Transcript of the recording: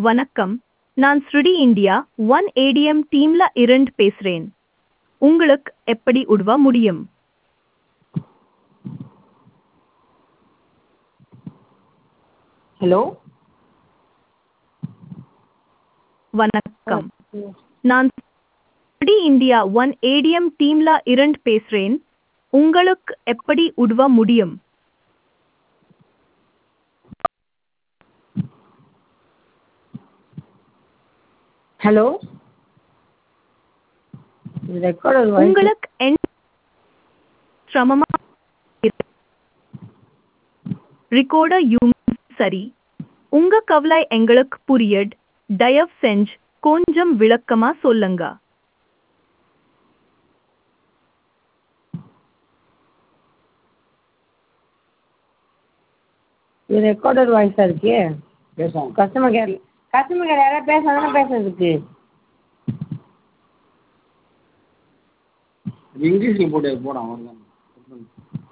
வணக்கம் நான் ஸ்ருடி இந்தியா ஒன் ஏடிஎம் டீம்ல இருந்து பேசுறேன் உங்களுக்கு எப்படி உதவ முடியும் ஹலோ வணக்கம் நான் ஸ்ருடி இந்தியா ஒன் ஏடிஎம் டீம்ல இருந்து பேசுறேன் உங்களுக்கு எப்படி உதவ முடியும் ஹலோ இது ரெக்கார்டர் வாய்ஸ் உங்களுக்கு என் சிரமமா ரெக்கார்டர் யூம் சரி உங்க கவலை எங்களுக்கு புரியட் தயவு செஞ்சு கொஞ்சம் விளக்கமா சொல்லுங்க இது ரெக்கார்டர் வாய்ஸாக இருக்கே பேசுவோம் கஸ்டமர் கேர் கஸ்டமர் கேர் யாராவது பேசினா தானே பேசுறதுக்கு இது இங்கிலீஷில் போட்டு போடான் அவ்வளோதான்